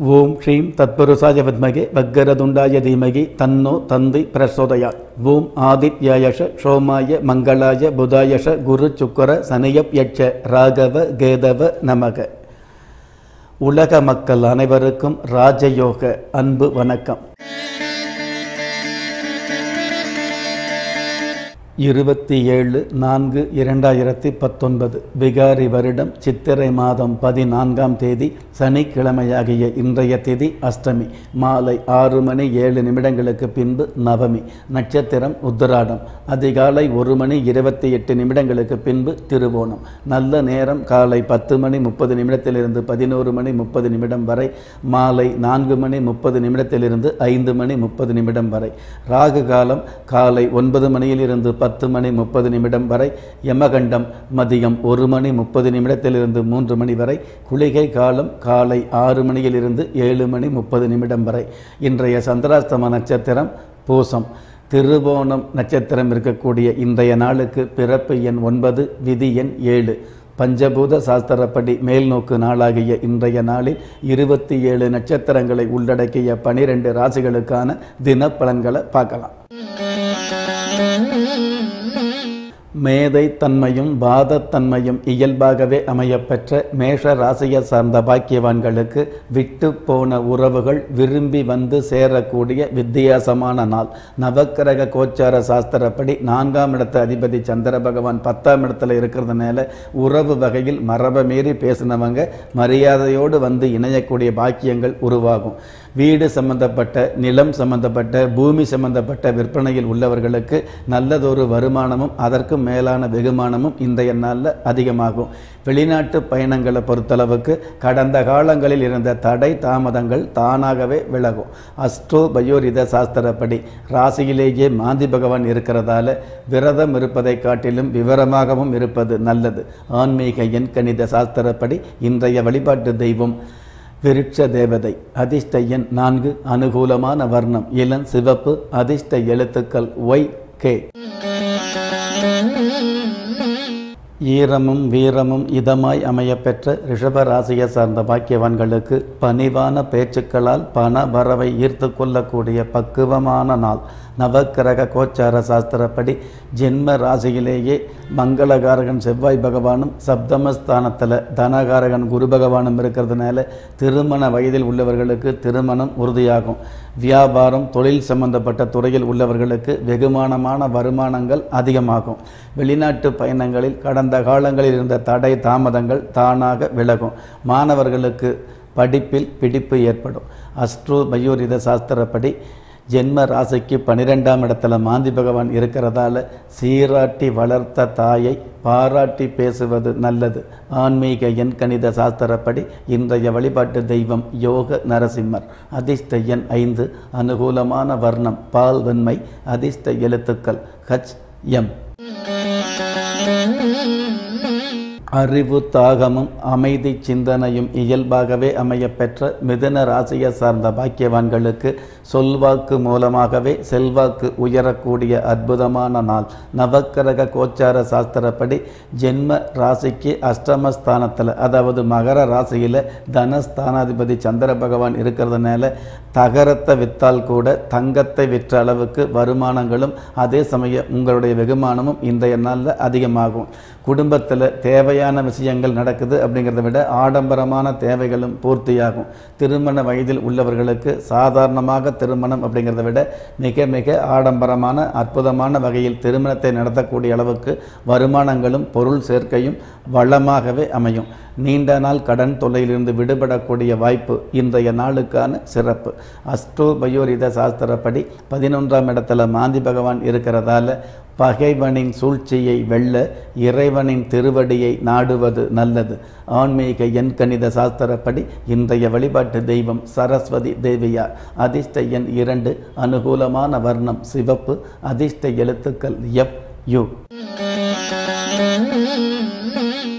ஓம் ஸ்ரீம் தத்புருஷாய வித்மகே வக்கரதுண்டாய தீமகி தன்னோ தந்தி பிரசோதயாத் ஓம் ஆதித்யாயஷ சோமாய மங்களாய புதாயஷ குரு சுக்கர சனியப் யட்ச ராகவ கேதவ நமக உலக மக்கள் அனைவருக்கும் ராஜயோக அன்பு வணக்கம் இருபத்தி ஏழு நான்கு இரண்டாயிரத்தி பத்தொன்பது விகாரி வருடம் சித்திரை மாதம் பதினான்காம் தேதி சனிக்கிழமையாகிய இன்றைய திதி அஷ்டமி மாலை ஆறு மணி ஏழு நிமிடங்களுக்கு பின்பு நவமி நட்சத்திரம் உத்திராடம் அதிகாலை ஒரு மணி இருபத்தி எட்டு நிமிடங்களுக்கு பின்பு திருவோணம் நல்ல நேரம் காலை பத்து மணி முப்பது நிமிடத்திலிருந்து பதினோரு மணி முப்பது நிமிடம் வரை மாலை நான்கு மணி முப்பது நிமிடத்திலிருந்து ஐந்து மணி முப்பது நிமிடம் வரை ராகு காலம் காலை ஒன்பது மணியிலிருந்து பத்து மணி முப்பது நிமிடம் வரை யமகண்டம் மதியம் ஒரு மணி முப்பது நிமிடத்திலிருந்து மூன்று மணி வரை குளிகை காலம் காலை ஆறு மணியிலிருந்து ஏழு மணி முப்பது நிமிடம் வரை இன்றைய சந்திராஸ்தம நட்சத்திரம் பூசம் திருவோணம் நட்சத்திரம் இருக்கக்கூடிய இன்றைய நாளுக்கு பிறப்பு எண் ஒன்பது விதி எண் ஏழு பஞ்சபூத சாஸ்திரப்படி மேல்நோக்கு நாளாகிய இன்றைய நாளில் இருபத்தி ஏழு நட்சத்திரங்களை உள்ளடக்கிய பனிரெண்டு ராசிகளுக்கான தினப்பலன்களை பார்க்கலாம் மேதை தன்மையும் வாதத்தன்மையும் இயல்பாகவே அமையப்பெற்ற மேஷ ராசியை சார்ந்த பாக்கியவான்களுக்கு விட்டு போன உறவுகள் விரும்பி வந்து சேரக்கூடிய வித்தியாசமான நாள் நவக்கிரக கோச்சார சாஸ்திரப்படி நான்காம் இடத்து அதிபதி சந்திர பகவான் பத்தாம் இடத்துல இருக்கிறதுனால உறவு வகையில் மரபை மீறி பேசினவங்க மரியாதையோடு வந்து இணையக்கூடிய பாக்கியங்கள் உருவாகும் வீடு சம்பந்தப்பட்ட நிலம் சம்பந்தப்பட்ட பூமி சம்பந்தப்பட்ட விற்பனையில் உள்ளவர்களுக்கு நல்லதொரு வருமானமும் அதற்கும் மேலான வெகுமானமும் இன்றைய நாளில் அதிகமாகும் வெளிநாட்டு பயணங்களை பொறுத்தளவுக்கு கடந்த காலங்களில் இருந்த தடை தாமதங்கள் தானாகவே விலகும் அஸ்ட்ரோ பயோரித சாஸ்திரப்படி ராசியிலேயே மாந்தி பகவான் இருக்கிறதால விரதம் இருப்பதை காட்டிலும் விவரமாகவும் இருப்பது நல்லது ஆன்மீக எண் கணித சாஸ்திரப்படி இன்றைய வழிபாட்டு தெய்வம் விருட்ச தேவதை அதிர்ஷ்ட எண் நான்கு அனுகூலமான வர்ணம் இளம் சிவப்பு அதிர்ஷ்ட எழுத்துக்கள் ஒய் கே ஈரமும் வீரமும் இதமாய் அமையப்பெற்ற ரிஷப ராசியை சார்ந்த பாக்கியவான்களுக்கு பணிவான பேச்சுக்களால் பண வரவை ஈர்த்து கொள்ளக்கூடிய பக்குவமான நாள் நவக்கிரக கோச்சார சாஸ்திரப்படி ஜென்ம ராசியிலேயே மங்களகாரகன் செவ்வாய் பகவானும் சப்தமஸ்தானத்தில் தனகாரகன் குரு பகவானும் இருக்கிறதுனால திருமண வயதில் உள்ளவர்களுக்கு திருமணம் உறுதியாகும் வியாபாரம் தொழில் சம்பந்தப்பட்ட துறையில் உள்ளவர்களுக்கு வெகுமானமான வருமானங்கள் அதிகமாகும் வெளிநாட்டு பயணங்களில் கடந்த காலங்களில் இருந்த தடை தாமதங்கள் தானாக விலகும் மாணவர்களுக்கு படிப்பில் பிடிப்பு ஏற்படும் அஸ்ட்ரோ மயூரித சாஸ்திரப்படி ஜென்ம ராசிக்கு பனிரெண்டாம் இடத்துல மாந்தி பகவான் இருக்கிறதால சீராட்டி வளர்த்த தாயை பாராட்டி பேசுவது நல்லது ஆன்மீக எண் கணித சாஸ்திரப்படி இன்றைய வழிபாட்டு தெய்வம் யோக நரசிம்மர் அதிர்ஷ்ட எண் ஐந்து அனுகூலமான வர்ணம் பால் வெண்மை அதிர்ஷ்ட எழுத்துக்கள் ஹச் எம் அறிவு தாகமும் அமைதி சிந்தனையும் இயல்பாகவே அமையப்பெற்ற மிதுன ராசியை சார்ந்த பாக்கியவான்களுக்கு சொல்வாக்கு மூலமாகவே செல்வாக்கு உயரக்கூடிய அற்புதமான நாள் நவக்கிரக கோச்சார சாஸ்திரப்படி ஜென்ம ராசிக்கு அஷ்டமஸ்தானத்தில் அதாவது மகர ராசியில் தனஸ்தானாதிபதி சந்திர பகவான் இருக்கிறதுனால தகரத்தை விற்றால் கூட தங்கத்தை விற்ற அளவுக்கு வருமானங்களும் அதே சமயம் உங்களுடைய வெகுமானமும் இன்றைய நாளில் அதிகமாகும் குடும்பத்தில் தேவையான விஷயங்கள் நடக்குது அப்படிங்கிறத விட ஆடம்பரமான தேவைகளும் பூர்த்தியாகும் திருமண வயதில் உள்ளவர்களுக்கு சாதாரணமாக திருமணம் அப்படிங்கிறத விட மிக மிக ஆடம்பரமான அற்புதமான வகையில் திருமணத்தை நடத்தக்கூடிய அளவுக்கு வருமானங்களும் பொருள் சேர்க்கையும் வளமாகவே அமையும் நீண்ட நாள் கடன் தொல்லையிலிருந்து விடுபடக்கூடிய வாய்ப்பு இன்றைய நாளுக்கான சிறப்பு அஸ்ட்ரோ பயோரித சாஸ்திரப்படி பதினொன்றாம் இடத்துல மாந்தி பகவான் இருக்கிறதால பகைவனின் சூழ்ச்சியை வெல்ல இறைவனின் திருவடியை நாடுவது நல்லது ஆன்மீக எண் கணித சாஸ்திரப்படி இன்றைய வழிபாட்டு தெய்வம் சரஸ்வதி தேவியார் அதிர்ஷ்ட எண் இரண்டு அனுகூலமான வர்ணம் சிவப்பு அதிர்ஷ்ட எழுத்துக்கள் எப் யு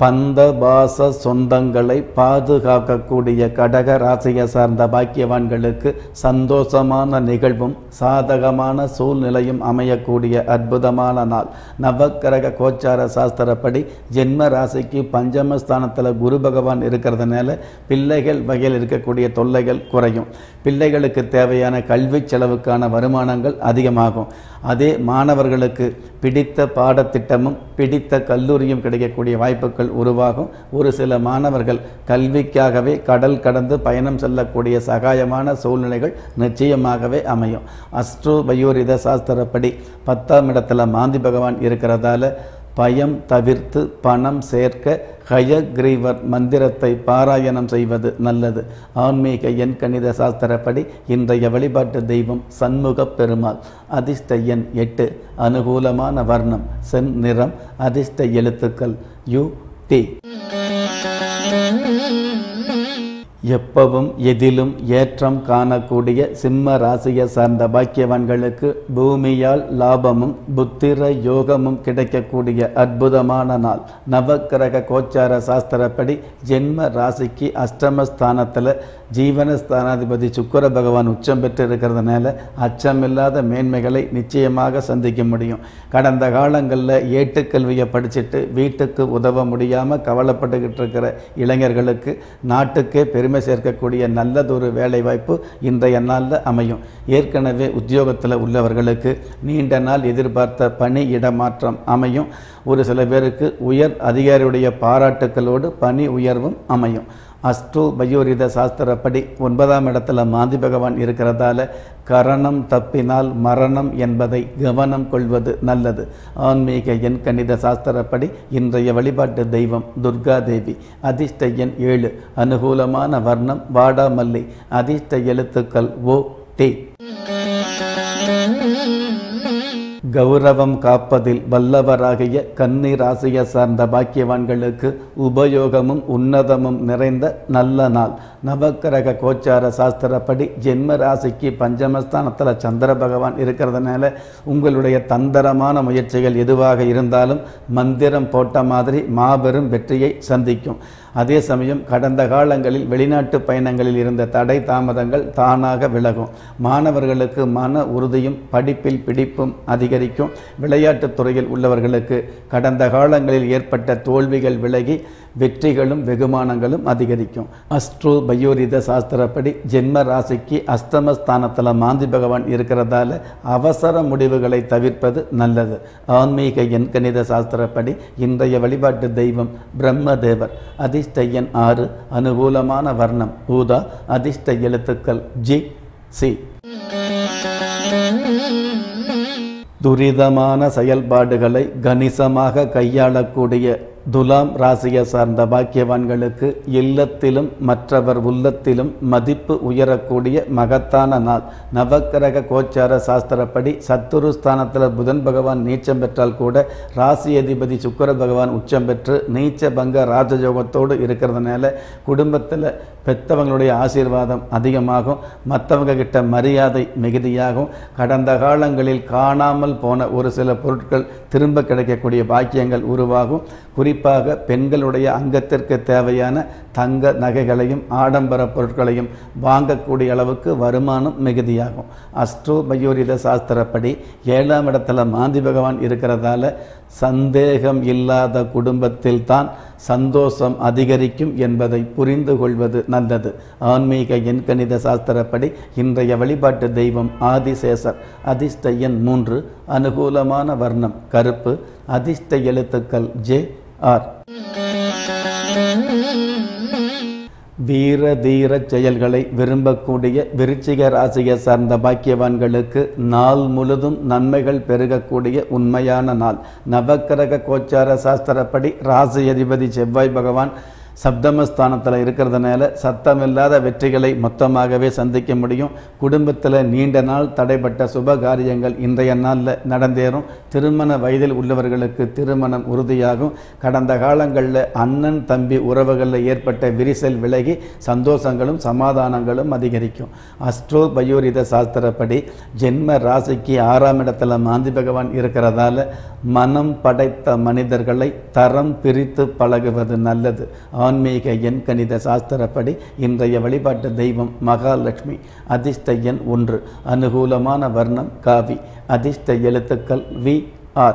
பந்த பாச சொந்தங்களை பாதுகாக்கக்கூடிய கடக ராசியை சார்ந்த பாக்கியவான்களுக்கு சந்தோஷமான நிகழ்வும் சாதகமான சூழ்நிலையும் அமையக்கூடிய அற்புதமான நாள் நவக்கிரக கோச்சார சாஸ்திரப்படி ஜென்ம ராசிக்கு பஞ்சமஸ்தானத்தில் குரு பகவான் இருக்கிறதுனால பிள்ளைகள் வகையில் இருக்கக்கூடிய தொல்லைகள் குறையும் பிள்ளைகளுக்கு தேவையான கல்வி செலவுக்கான வருமானங்கள் அதிகமாகும் அதே மாணவர்களுக்கு பிடித்த பாடத்திட்டமும் பிடித்த கல்லூரியும் கிடைக்கக்கூடிய வாய்ப்புகள் உருவாகும் ஒரு சில மாணவர்கள் கல்விக்காகவே கடல் கடந்து பயணம் செல்லக்கூடிய சகாயமான சூழ்நிலைகள் நிச்சயமாகவே அமையும் அஸ்ட்ரோ பயோரித சாஸ்திரப்படி பத்தாம் இடத்துல மாந்தி பகவான் இருக்கிறதால பயம் தவிர்த்து பணம் சேர்க்க ஹயக்ரீவர் மந்திரத்தை பாராயணம் செய்வது நல்லது ஆன்மீக எண் கணித சாஸ்திரப்படி இன்றைய வழிபாட்டு தெய்வம் சண்முக பெருமாள் அதிர்ஷ்ட எண் எட்டு அனுகூலமான வர்ணம் செம் நிறம் அதிர்ஷ்ட எழுத்துக்கள் யு டி எப்பவும் எதிலும் ஏற்றம் காணக்கூடிய சிம்ம ராசியை சார்ந்த பாக்கியவான்களுக்கு பூமியால் லாபமும் புத்திர யோகமும் கிடைக்கக்கூடிய அற்புதமான நாள் நவக்கிரக கோச்சார சாஸ்திரப்படி ஜென்ம ராசிக்கு அஷ்டமஸ்தானத்தில் ஜீவனஸ்தானாதிபதி சுக்கர பகவான் உச்சம் பெற்று இருக்கிறதுனால அச்சமில்லாத மேன்மைகளை நிச்சயமாக சந்திக்க முடியும் கடந்த காலங்களில் ஏட்டுக்கல்வியை படிச்சுட்டு வீட்டுக்கு உதவ முடியாமல் கவலைப்பட்டுக்கிட்டு இருக்கிற இளைஞர்களுக்கு நாட்டுக்கே பெருமை சேர்க்கக்கூடிய நல்லதொரு வேலைவாய்ப்பு இன்றைய நாளில் அமையும் ஏற்கனவே உத்தியோகத்தில் உள்ளவர்களுக்கு நீண்ட நாள் எதிர்பார்த்த பணி இடமாற்றம் அமையும் ஒரு சில பேருக்கு உயர் அதிகாரியுடைய பாராட்டுக்களோடு பணி உயர்வும் அமையும் அஸ்ட்ரோ பயோரித சாஸ்திரப்படி ஒன்பதாம் இடத்துல மாந்தி பகவான் இருக்கிறதால கரணம் தப்பினால் மரணம் என்பதை கவனம் கொள்வது நல்லது ஆன்மீக எண் கணித சாஸ்திரப்படி இன்றைய வழிபாட்டு தெய்வம் துர்கா தேவி அதிர்ஷ்ட எண் ஏழு அனுகூலமான வர்ணம் வாடாமல்லி அதிர்ஷ்ட எழுத்துக்கள் ஓ டி கௌரவம் காப்பதில் வல்லவராகிய கன்னி ராசியை சார்ந்த பாக்கியவான்களுக்கு உபயோகமும் உன்னதமும் நிறைந்த நல்ல நாள் நவக்கிரக கோச்சார சாஸ்திரப்படி ஜென்ம ராசிக்கு பஞ்சமஸ்தானத்தில் சந்திர பகவான் இருக்கிறதுனால உங்களுடைய தந்திரமான முயற்சிகள் எதுவாக இருந்தாலும் மந்திரம் போட்ட மாதிரி மாபெரும் வெற்றியை சந்திக்கும் அதே சமயம் கடந்த காலங்களில் வெளிநாட்டு பயணங்களில் இருந்த தடை தாமதங்கள் தானாக விலகும் மாணவர்களுக்கு மன உறுதியும் படிப்பில் பிடிப்பும் அதிகரிக்கும் விளையாட்டுத் துறையில் உள்ளவர்களுக்கு கடந்த காலங்களில் ஏற்பட்ட தோல்விகள் விலகி வெற்றிகளும் வெகுமானங்களும் அதிகரிக்கும் அஸ்ட்ரோ பயோரித சாஸ்திரப்படி ஜென்ம ராசிக்கு அஸ்தமஸ்தானத்தில் மாந்தி பகவான் இருக்கிறதால அவசர முடிவுகளை தவிர்ப்பது நல்லது ஆன்மீக எண்கணித சாஸ்திரப்படி இன்றைய வழிபாட்டு தெய்வம் பிரம்மதேவர் அதிர்ஷ்ட எண் ஆறு அனுகூலமான வர்ணம் ஊதா அதிர்ஷ்ட எழுத்துக்கள் ஜி சி துரிதமான செயல்பாடுகளை கணிசமாக கையாளக்கூடிய துலாம் ராசியை சார்ந்த பாக்கியவான்களுக்கு இல்லத்திலும் மற்றவர் உள்ளத்திலும் மதிப்பு உயரக்கூடிய மகத்தான நாள் நவக்கிரக கோச்சார சாஸ்திரப்படி சத்துரு ஸ்தானத்தில் புதன் பகவான் நீச்சம் பெற்றால் கூட ராசி அதிபதி சுக்கர பகவான் உச்சம் பெற்று நீச்ச பங்க ராஜயோகத்தோடு இருக்கிறதுனால குடும்பத்தில் பெத்தவங்களுடைய ஆசீர்வாதம் அதிகமாகும் மற்றவங்க கிட்ட மரியாதை மிகுதியாகும் கடந்த காலங்களில் காணாமல் போன ஒரு சில பொருட்கள் திரும்ப கிடைக்கக்கூடிய பாக்கியங்கள் உருவாகும் குறிப்பாக பெண்களுடைய அங்கத்திற்கு தேவையான தங்க நகைகளையும் ஆடம்பர பொருட்களையும் வாங்கக்கூடிய அளவுக்கு வருமானம் மிகுதியாகும் அஸ்ட்ரோ பயோரித சாஸ்திரப்படி ஏழாம் இடத்துல மாந்தி பகவான் இருக்கிறதால சந்தேகம் இல்லாத குடும்பத்தில் தான் சந்தோஷம் அதிகரிக்கும் என்பதை புரிந்து கொள்வது நல்லது ஆன்மீக எண்கணித சாஸ்திரப்படி இன்றைய வழிபாட்டு தெய்வம் ஆதிசேஷர் அதிர்ஷ்ட எண் மூன்று அனுகூலமான வர்ணம் கருப்பு அதிர்ஷ்ட எழுத்துக்கள் ஜே ஆர் வீர தீர செயல்களை விரும்பக்கூடிய விருச்சிக ராசியை சார்ந்த பாக்கியவான்களுக்கு நாள் முழுதும் நன்மைகள் பெருகக்கூடிய உண்மையான நாள் நவக்கிரக கோச்சார சாஸ்திரப்படி ராசி அதிபதி செவ்வாய் பகவான் சப்தமஸ்தானத்தில் இருக்கிறதுனால சத்தமில்லாத வெற்றிகளை மொத்தமாகவே சந்திக்க முடியும் குடும்பத்தில் நீண்ட நாள் தடைப்பட்ட சுப காரியங்கள் இன்றைய நாளில் நடந்தேறும் திருமண வயதில் உள்ளவர்களுக்கு திருமணம் உறுதியாகும் கடந்த காலங்களில் அண்ணன் தம்பி உறவுகளில் ஏற்பட்ட விரிசல் விலகி சந்தோஷங்களும் சமாதானங்களும் அதிகரிக்கும் அஸ்ட்ரோ பயோரித சாஸ்திரப்படி ஜென்ம ராசிக்கு ஆறாம் இடத்துல மாந்தி பகவான் இருக்கிறதால மனம் படைத்த மனிதர்களை தரம் பிரித்து பழகுவது நல்லது ஆன்மீக எண் கணித சாஸ்திரப்படி இன்றைய வழிபாட்டு தெய்வம் மகாலட்சுமி அதிர்ஷ்ட எண் ஒன்று அனுகூலமான வர்ணம் காவி அதிர்ஷ்ட எழுத்துக்கள் வி ஆர்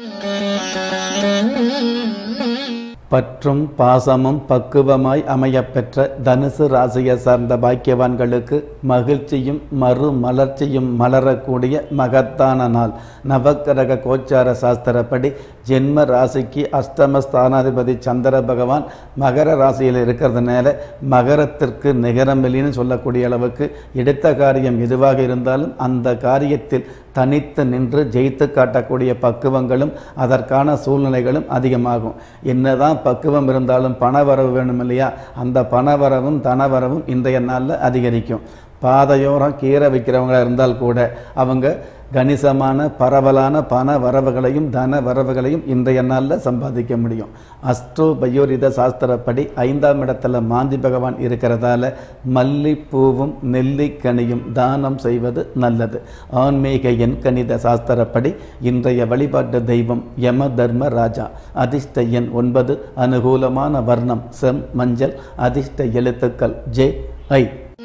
பற்றும் பாசமும் பக்குவமாய் அமையப்பெற்ற தனுசு ராசியை சார்ந்த பாக்கியவான்களுக்கு மகிழ்ச்சியும் மறு மலர்ச்சியும் மலரக்கூடிய மகத்தான நாள் நவக்கிரக கோச்சார சாஸ்திரப்படி ஜென்ம ராசிக்கு அஷ்டம ஸ்தானாதிபதி சந்திர பகவான் மகர ராசியில் இருக்கிறதுனால மகரத்திற்கு நிகரமில்லின்னு சொல்லக்கூடிய அளவுக்கு எடுத்த காரியம் எதுவாக இருந்தாலும் அந்த காரியத்தில் தனித்து நின்று ஜெயித்து காட்டக்கூடிய பக்குவங்களும் அதற்கான சூழ்நிலைகளும் அதிகமாகும் என்னதான் பக்குவம் இருந்தாலும் பணவரவு வேணும் இல்லையா அந்த பணவரவும் தனவரவும் இன்றைய நாளில் அதிகரிக்கும் பாதையோரம் கீரை விற்கிறவங்களா இருந்தால் கூட அவங்க கணிசமான பரவலான பண வரவுகளையும் தன வரவுகளையும் இன்றைய நாளில் சம்பாதிக்க முடியும் அஸ்ட்ரோ பயோரித சாஸ்திரப்படி ஐந்தாம் இடத்துல மாந்தி பகவான் இருக்கிறதால மல்லிப்பூவும் நெல்லிக்கனியும் தானம் செய்வது நல்லது ஆன்மீக எண் கணித சாஸ்திரப்படி இன்றைய வழிபாட்டு தெய்வம் யம தர்ம ராஜா அதிர்ஷ்ட எண் ஒன்பது அனுகூலமான வர்ணம் செம் மஞ்சள் அதிர்ஷ்ட எழுத்துக்கள் ஜே ஐ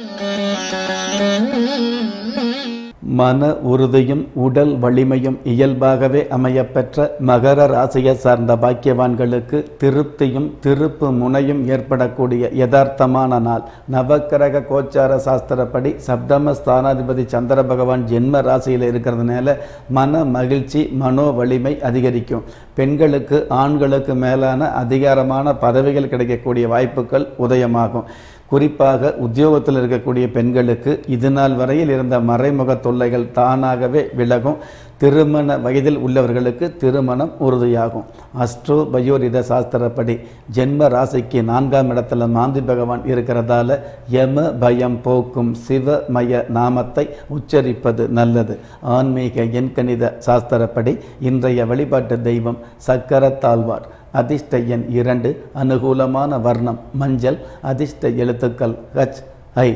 மன உறுதியும் உடல் வலிமையும் இயல்பாகவே அமையப்பெற்ற மகர ராசியை சார்ந்த பாக்கியவான்களுக்கு திருப்தியும் திருப்பு முனையும் ஏற்படக்கூடிய யதார்த்தமான நாள் நவக்கிரக கோச்சார சாஸ்திரப்படி சப்தம ஸ்தானாதிபதி சந்திர பகவான் ஜென்ம ராசியில் இருக்கிறதுனால மன மகிழ்ச்சி மனோ வலிமை அதிகரிக்கும் பெண்களுக்கு ஆண்களுக்கு மேலான அதிகாரமான பதவிகள் கிடைக்கக்கூடிய வாய்ப்புகள் உதயமாகும் குறிப்பாக உத்தியோகத்தில் இருக்கக்கூடிய பெண்களுக்கு இது நாள் வரையில் இருந்த மறைமுக தொல்லைகள் தானாகவே விலகும் திருமண வயதில் உள்ளவர்களுக்கு திருமணம் உறுதியாகும் அஸ்ட்ரோ பயோரித சாஸ்திரப்படி ஜென்ம ராசிக்கு நான்காம் இடத்துல மாந்தி பகவான் இருக்கிறதால யம பயம் போக்கும் சிவமய நாமத்தை உச்சரிப்பது நல்லது ஆன்மீக எண்கணித சாஸ்திரப்படி இன்றைய வழிபாட்டு தெய்வம் சக்கரத்தாழ்வார் அதிர்ஷ்ட எண் இரண்டு அனுகூலமான வர்ணம் மஞ்சள் அதிர்ஷ்ட எழுத்துக்கள் ஹச் ஐ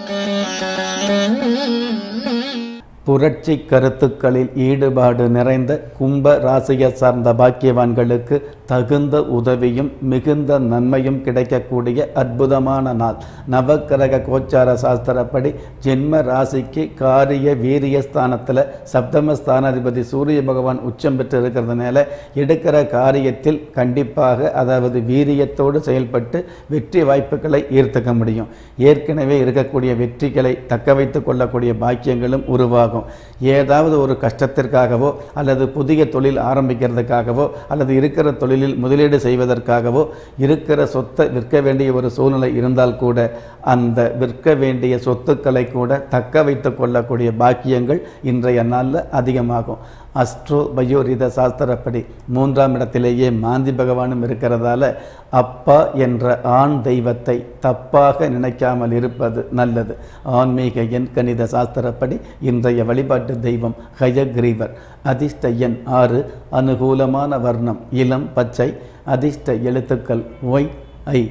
புரட்சி கருத்துக்களில் ஈடுபாடு நிறைந்த கும்ப ராசியை சார்ந்த பாக்கியவான்களுக்கு தகுந்த உதவியும் மிகுந்த நன்மையும் கிடைக்கக்கூடிய அற்புதமான நாள் நவக்கிரக கோச்சார சாஸ்திரப்படி ஜென்ம ராசிக்கு காரிய வீரிய ஸ்தானத்தில் சப்தம ஸ்தானாதிபதி சூரிய பகவான் உச்சம் பெற்று இருக்கிறதுனால எடுக்கிற காரியத்தில் கண்டிப்பாக அதாவது வீரியத்தோடு செயல்பட்டு வெற்றி வாய்ப்புகளை ஈர்த்துக்க முடியும் ஏற்கனவே இருக்கக்கூடிய வெற்றிகளை தக்க வைத்து கொள்ளக்கூடிய பாக்கியங்களும் உருவாகும் ஏதாவது ஒரு கஷ்டத்திற்காகவோ அல்லது புதிய தொழில் ஆரம்பிக்கிறதுக்காகவோ அல்லது இருக்கிற தொழிலில் முதலீடு செய்வதற்காகவோ இருக்கிற சொத்தை விற்க வேண்டிய ஒரு சூழ்நிலை இருந்தால் கூட அந்த விற்க வேண்டிய சொத்துக்களை கூட தக்க வைத்து கொள்ளக்கூடிய பாக்கியங்கள் இன்றைய நாளில் அதிகமாகும் அஸ்ட்ரோ பயோரித சாஸ்திரப்படி மூன்றாம் இடத்திலேயே மாந்தி பகவானும் இருக்கிறதால அப்பா என்ற ஆண் தெய்வத்தை தப்பாக நினைக்காமல் இருப்பது நல்லது ஆன்மீக எண் கணித சாஸ்திரப்படி இன்றைய வழிபாட்டு தெய்வம் ஹயக்ரீவர் அதிர்ஷ்ட எண் ஆறு அனுகூலமான வர்ணம் இளம் பச்சை அதிர்ஷ்ட எழுத்துக்கள் ஒய் ஐ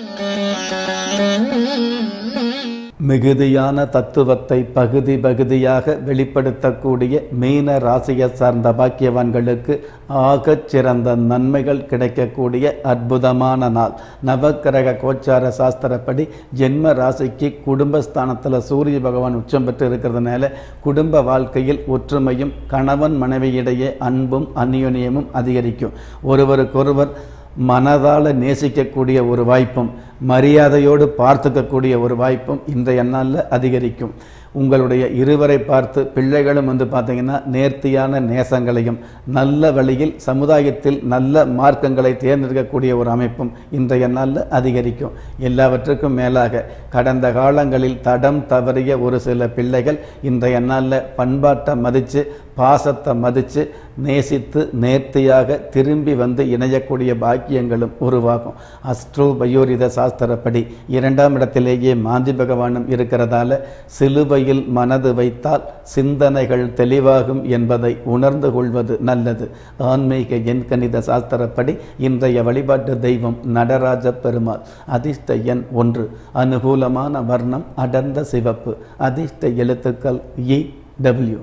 மிகுதியான தத்துவத்தை பகுதி பகுதியாக வெளிப்படுத்தக்கூடிய மீன ராசியை சார்ந்த பாக்கியவான்களுக்கு ஆகச் சிறந்த நன்மைகள் கிடைக்கக்கூடிய அற்புதமான நாள் நவக்கிரக கோச்சார சாஸ்திரப்படி ஜென்ம ராசிக்கு குடும்பஸ்தானத்தில் சூரிய பகவான் உச்சம் பெற்று இருக்கிறதுனால குடும்ப வாழ்க்கையில் ஒற்றுமையும் கணவன் மனைவியிடையே அன்பும் அந்யோன்யமும் அதிகரிக்கும் ஒருவருக்கொருவர் மனதால் நேசிக்கக்கூடிய ஒரு வாய்ப்பும் மரியாதையோடு பார்த்துக்கக்கூடிய ஒரு வாய்ப்பும் இன்றைய நாளில் அதிகரிக்கும் உங்களுடைய இருவரை பார்த்து பிள்ளைகளும் வந்து பார்த்தீங்கன்னா நேர்த்தியான நேசங்களையும் நல்ல வழியில் சமுதாயத்தில் நல்ல மார்க்கங்களை தேர்ந்தெடுக்கக்கூடிய ஒரு அமைப்பும் இன்றைய நாளில் அதிகரிக்கும் எல்லாவற்றுக்கும் மேலாக கடந்த காலங்களில் தடம் தவறிய ஒரு சில பிள்ளைகள் இன்றைய நாளில் பண்பாட்டை மதித்து பாசத்தை மதித்து நேசித்து நேர்த்தியாக திரும்பி வந்து இணையக்கூடிய பாக்கியங்களும் உருவாகும் அஸ்ட்ரோ பயோரித சாஸ்திரப்படி இரண்டாம் இடத்திலேயே மாந்தி பகவானும் இருக்கிறதால சிலுவையில் மனது வைத்தால் சிந்தனைகள் தெளிவாகும் என்பதை உணர்ந்து கொள்வது நல்லது ஆன்மீக எண்கணித சாஸ்திரப்படி இன்றைய வழிபாட்டு தெய்வம் நடராஜ பெருமாள் அதிர்ஷ்ட எண் ஒன்று அனுகூலமான வர்ணம் அடர்ந்த சிவப்பு அதிர்ஷ்ட எழுத்துக்கள் இ டபிள்யூ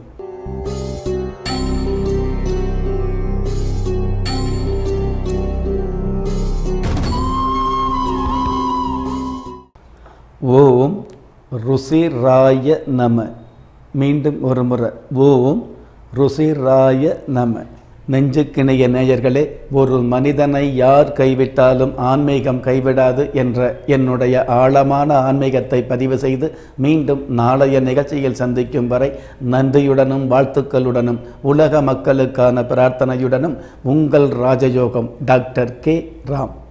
ஓம் ருசிராய நம மீண்டும் ஒரு முறை ஓம் ருசிராய நம நெஞ்சுக்கிணைய நேயர்களே ஒரு மனிதனை யார் கைவிட்டாலும் ஆன்மீகம் கைவிடாது என்ற என்னுடைய ஆழமான ஆன்மீகத்தை பதிவு செய்து மீண்டும் நாளைய நிகழ்ச்சியில் சந்திக்கும் வரை நன்றியுடனும் வாழ்த்துக்களுடனும் உலக மக்களுக்கான பிரார்த்தனையுடனும் உங்கள் ராஜயோகம் டாக்டர் கே ராம்